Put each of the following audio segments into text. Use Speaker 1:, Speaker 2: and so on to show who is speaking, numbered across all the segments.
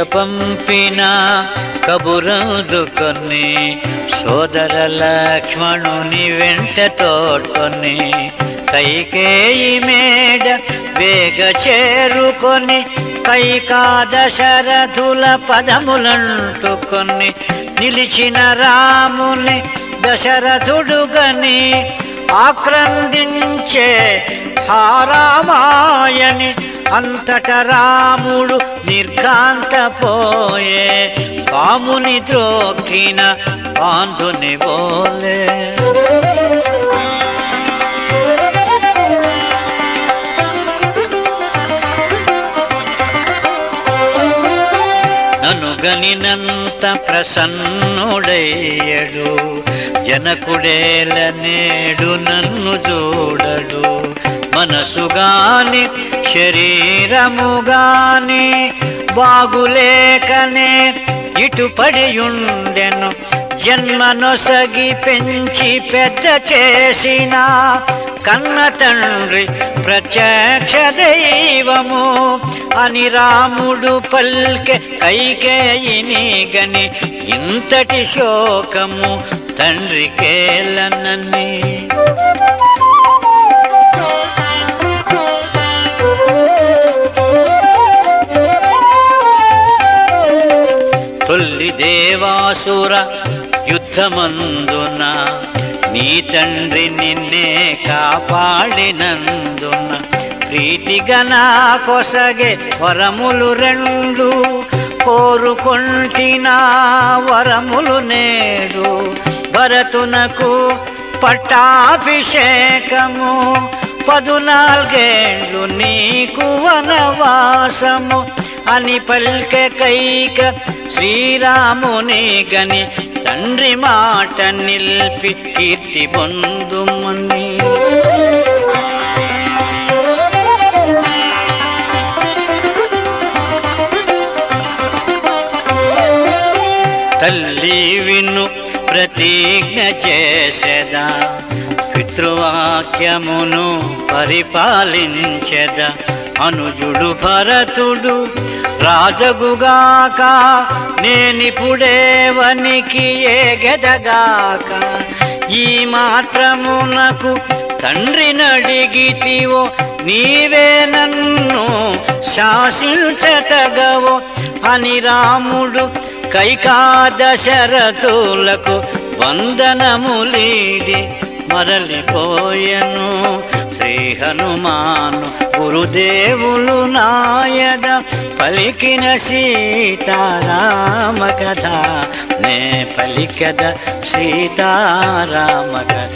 Speaker 1: పంపిన కబురందుకొని సోదర లక్ష్మణుని వెంట తోడ్కొని కైకేయి మేడ వేగ చేరుకొని కైకాదశరథుల పదములంటుకొని నిలిచిన రాముని దశరథుడుగని ఆక్రందించే హారామాయని అంతట రాముడు నిర్ఘాంతపోయే పాముని ద్రోకిన బాంధుని బోలే నన్ను గనినంత ప్రసన్నుడయ్యడు జనకుడేల నేడు నన్ను చూడడు మనసుగాని శరీరముగాని బాగులేకనే ఇటు పడియుండెను జన్మనొసగి పెంచి పెద్ద చేసిన కన్న తండ్రి ప్రత్యక్ష దైవము అని రాముడు పల్కె కైకేయిని గని ఇంతటి శోకము తండ్రికేలనని తొల్లి దేవాసుర యుద్ధమందున నీ తండ్రి నిన్నే కాపాడినందున ప్రీతిగా నా కొసగే వరములు రెండు కోరుకొంటినా వరములు నేడు భరతునకు పట్టాభిషేకము పదునాలుగేండ్లు నీకు వనవాసము అని పల్కె కైక శ్రీరాముని గని తండ్రి మాట నిల్పి కీర్తి పొందుమని తల్లి విను ప్రతిజ్ఞ చేసెదా పితృవాక్యమును పరిపాలించెద అనుజుడు భరతుడు రాజగుగాక నేనిపుడేవనికి ఏగెదగాక ఈ మాత్రమునకు తండ్రినడిగితివో నీవే నన్ను శాసించతగవో అని రాముడు కైకాదశరథులకు వందనములీడి మరలిపోయెను శ్రీ హనుమాను గురుదేవులు నాయద పలికిన సీతారామ కథ నే పలికద సీతారామ కథ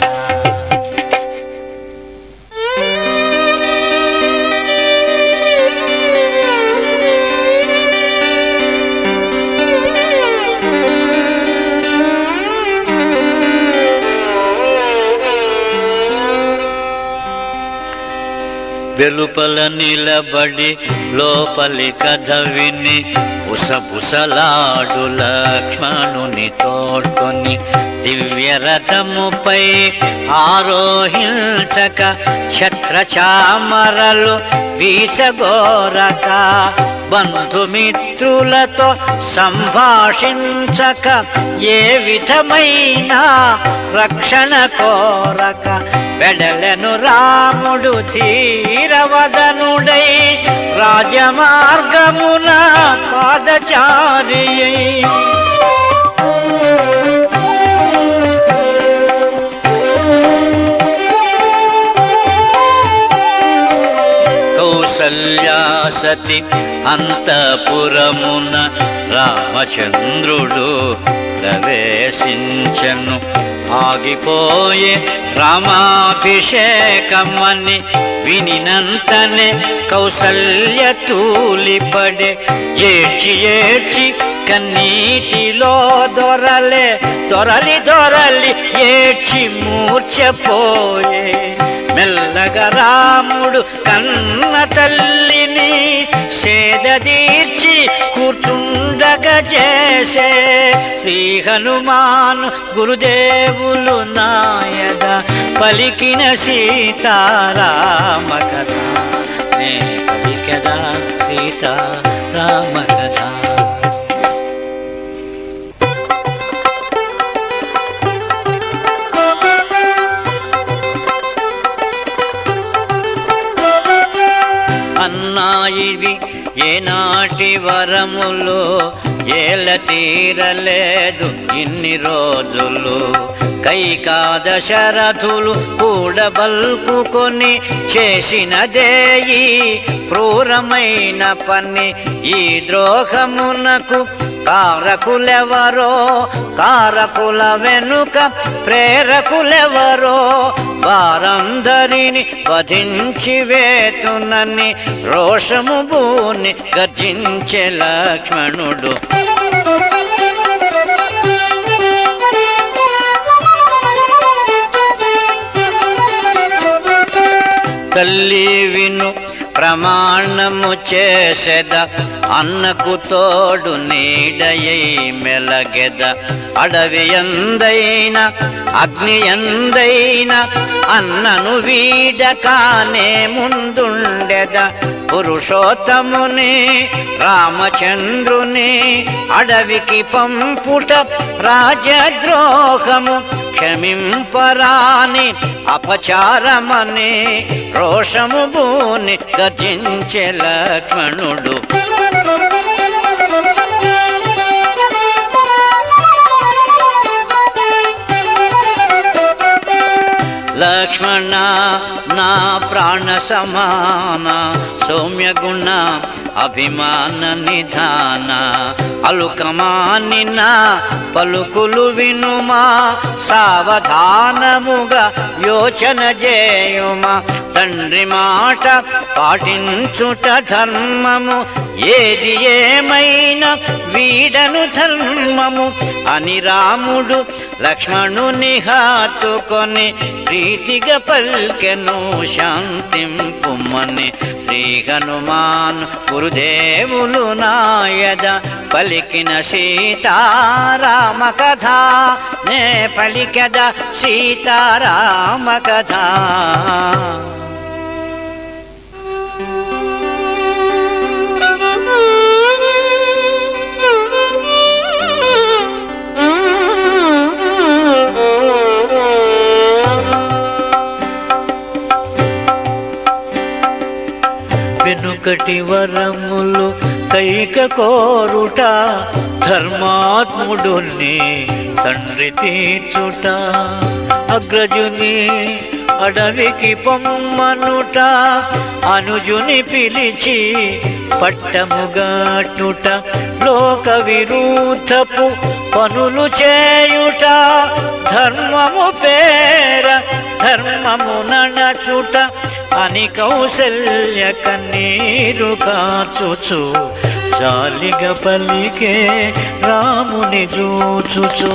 Speaker 1: వెలుపల నిలబడి లోపలి కథ విని బుసబుసలాడు లక్ష్మణుని తోడ్కొని దివ్య రథముపై ఆరోహించక ఛత్రచామరలు వీచగోరక బంధుమిత్రులతో సంభాషించక ఏ విధమైన రక్షణ కోరక వెడలను రాముడు తీరవదనుడై రాజమార్గమున పాదచారి కౌసల్యాసతి అంతపురమున రామచంద్రుడు ప్రవేశించను ఆగిపోయే రామాభిషేకమని వినినంతనే కౌసల్య తూలిపడే ఏడ్చి ఏడ్చి కన్నీటిలో దొరలే దొరలి దొరలి ఏడ్చి మూర్చపోయే మెల్లగా రాముడు కన్న తల్లిని సేదదీర్చి కూర్చుండగా చేసే శ్రీ హనుమాను గురుదేవులు నాయద పలికిన సీతారామ కథ నే పలికదా సీతారామ కథ ఇమ్మటి వరములు ఏల తీరలేదు ఇన్ని రోజులు కైకాదశరథులు కూడబల్కుకొని చేసినదేయి క్రూరమైన పని ఈ ద్రోహమునకు కారకులెవరో కారకుల వెనుక ప్రేరకులెవరో వారందరిని వధించి వేతునని రోషము భూని గర్జించే లక్ష్మణుడు తల్లి విను ప్రమాణము చేసెద అన్నకు తోడు నీడయై మెలగెద అడవి ఎందైన అగ్ని ఎందైన అన్నను వీడకానే ముందుండెద పురుషోత్తముని రామచంద్రుని అడవికి పంపుట రాజద్రోహము క్షమింపరాని అపచారమని రోషము భూని గర్జించే లక్ష్మణుడు లక్ష్మణ నా ప్రాణ సమాన సౌమ్య గుణ అభిమాన నిధాన అలుకమాని నా పలుకులు వినుమా సావధానముగా యోచన చేయుమా తండ్రి మాట పాటించుట ధర్మము ఏది ఏమైనా వీడను ధర్మము అని రాముడు లక్ష్మణుని హాతుకొని ప్రీతిగా పల్కెను శాంతింపుమని శ్రీ హనుమాన్ గురుదేవులు నాయద పలికిన సీతారామ కథ నే పలికద సీతారామ కథ వెనుకటి వరములు కైక కోరుట ధర్మాత్ముడుని తండ్రి తీర్చుట అగ్రజుని అడవికి పొమ్మనుట అనుజుని పిలిచి పట్టముగాటుట లోక విరుద్ధపు పనులు చేయుట ధర్మము పేర ధర్మము నడచుట అని కౌసల్య కన్నీరు కాచుచు జాలిగా పలికే రాముని చూచుచు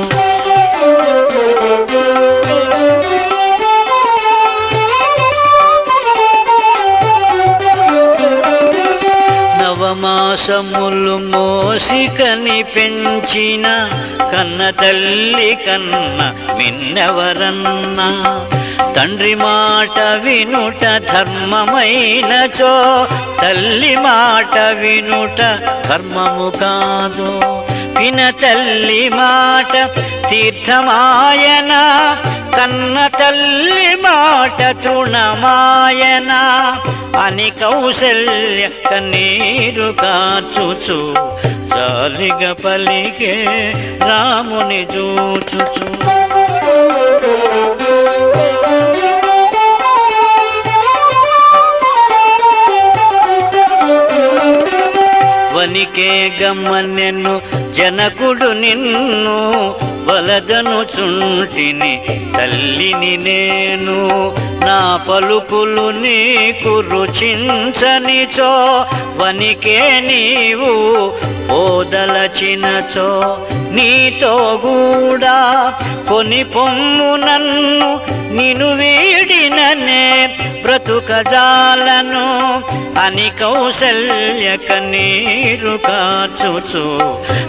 Speaker 1: నవమాసములు మోసి కని పెంచిన కన్న తల్లి కన్న మిన్నవరన్నా తండ్రి మాట వినుట ధర్మమైనచో తల్లి మాట వినుట ధర్మము కాదు పిన తల్లి మాట తీర్థమాయన కన్న తల్లి మాట తృణమాయన అని కౌశల్య కన్నీరు కాచుచు జాలిగా పలికే రాముని చూచుచు వనికే గమ్మనెన్ను జనకుడు నిన్ను వలదను చుంటిని తల్లిని నేను నా పలుకులు నీకు రుచించనిచో వనికే నీవు ఓదలచినచో నీతో కూడా కొని పొమ్ము నన్ను నిను వీడిననే బ్రతుకజాలను అని కౌసల్య కన్నీరు కాచుచు